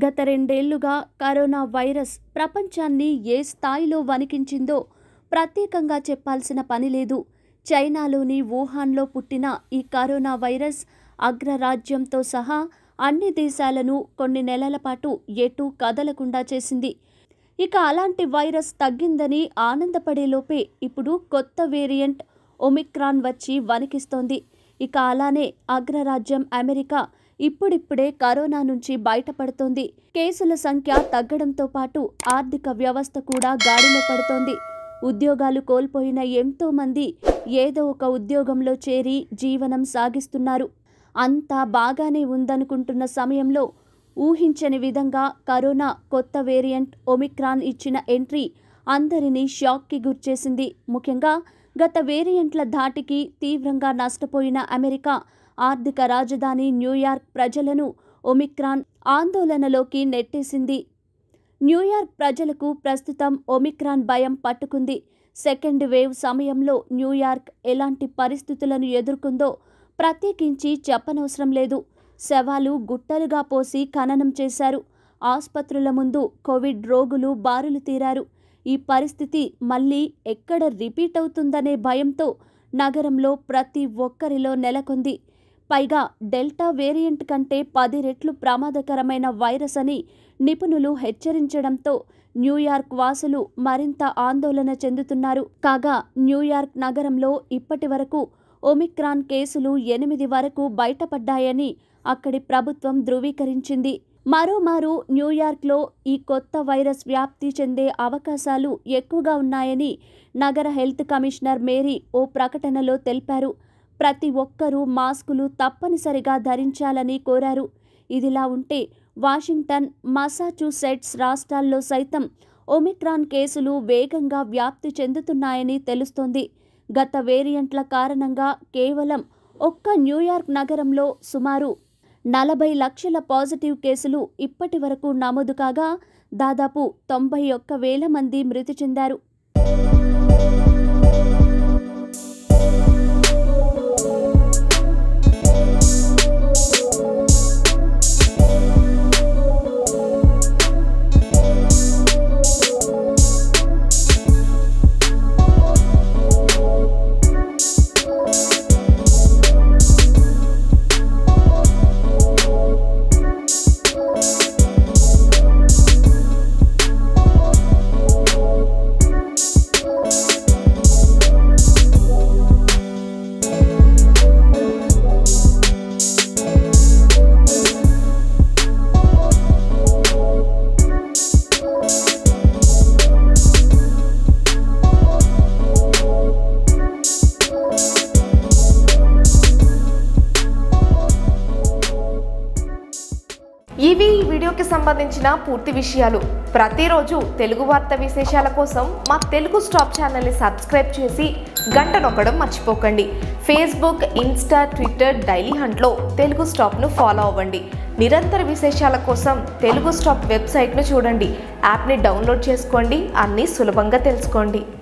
గత రెండేళ్లుగా corona virus ప్రపంచాన్ని ఏ స్థాయిలో వణికించిందో ప్రత్యేకంగా చెప్పాల్సిన పని లేదు చైనాలోని వుహాన్లో పుట్టిన ఈ కరోనా వైరస్ అగ్రరాజ్యంతో సహా అన్ని దేశాలను కొన్ని నెలల పాటు ఎటూ కదలకుండా చేసింది ఇక అలాంటి వైరస్ తగ్గిందని ఆనందపడేలోపే ఇప్పుడు కొత్త వేరియంట్ ఒమిక్రాన్ వచ్చి వణికిస్తోంది ఇక అలానే అగ్రరాజ్యం అమెరికా ఇప్పుడిప్పుడే కరోనా నుంచి బయటపడుతోంది కేసుల సంఖ్య తగ్గడంతో పాటు ఆర్థిక వ్యవస్థ కూడా గాడిలో పడుతోంది ఉద్యోగాలు కోల్పోయిన ఎంతో మంది ఏదో ఒక ఉద్యోగంలో చేరి జీవనం సాగిస్తున్నారు అంతా బాగానే ఉందనుకుంటున్న సమయంలో ఊహించని విధంగా కరోనా కొత్త వేరియంట్ ఒమిక్రాన్ ఇచ్చిన ఎంట్రీ అందరినీ షాక్కి గుర్చేసింది ముఖ్యంగా గత వేరియంట్ల ధాటికి తీవ్రంగా నష్టపోయిన అమెరికా ఆర్థిక రాజధాని న్యూయార్క్ ప్రజలను ఒమిక్రాన్ ఆందోళనలోకి నెట్టేసింది న్యూయార్క్ ప్రజలకు ప్రస్తుతం ఒమిక్రాన్ భయం పట్టుకుంది సెకండ్ వేవ్ సమయంలో న్యూయార్క్ ఎలాంటి పరిస్థితులను ఎదుర్కొందో ప్రత్యేకించి చెప్పనవసరం లేదు శవాలు గుట్టలుగా పోసి ఖననం చేశారు ఆసుపత్రుల ముందు కోవిడ్ రోగులు బారులు తీరారు ఈ పరిస్థితి మళ్ళీ ఎక్కడ రిపీట్ అవుతుందనే భయంతో నగరంలో ప్రతి ఒక్కరిలో నెలకొంది పైగా డెల్టా వేరియంట్ కంటే పది రెట్లు ప్రమాదకరమైన వైరస్ అని నిపుణులు హెచ్చరించడంతో న్యూయార్క్ వాసులు మరింత ఆందోళన చెందుతున్నారు కాగా న్యూయార్క్ నగరంలో ఇప్పటి వరకు ఒమిక్రాన్ కేసులు ఎనిమిది వరకు బయటపడ్డాయని అక్కడి ప్రభుత్వం ధృవీకరించింది మరోమారు న్యూయార్క్లో ఈ కొత్త వైరస్ వ్యాప్తి చెందే అవకాశాలు ఎక్కువగా ఉన్నాయని నగర హెల్త్ కమిషనర్ మేరీ ఓ ప్రకటనలో తెలిపారు ప్రతి ఒక్కరూ మాస్కులు తప్పనిసరిగా ధరించాలని కోరారు ఇదిలా ఉంటే వాషింగ్టన్ మసాచ్యూసెట్స్ రాష్ట్రాల్లో సైతం ఒమిక్రాన్ కేసులు వేగంగా వ్యాప్తి చెందుతున్నాయని తెలుస్తోంది గత వేరియంట్ల కారణంగా కేవలం ఒక్క న్యూయార్క్ నగరంలో సుమారు నలభై లక్షల పాజిటివ్ కేసులు ఇప్పటి వరకు నమోదు కాగా దాదాపు తొంభై ఒక్క వేల మంది మృతి చెందారు ఇవి ఈ వీడియోకి సంబంధించిన పూర్తి విషయాలు ప్రతిరోజు తెలుగు వార్త విశేషాల కోసం మా తెలుగు స్టాప్ ఛానల్ని సబ్స్క్రైబ్ చేసి గంట నొక్కడం మర్చిపోకండి ఫేస్బుక్ ఇన్స్టా ట్విట్టర్ డైలీ హంట్లో తెలుగు స్టాప్ను ఫాలో అవ్వండి నిరంతర విశేషాల కోసం తెలుగు స్టాప్ వెబ్సైట్ను చూడండి యాప్ని డౌన్లోడ్ చేసుకోండి అన్నీ సులభంగా తెలుసుకోండి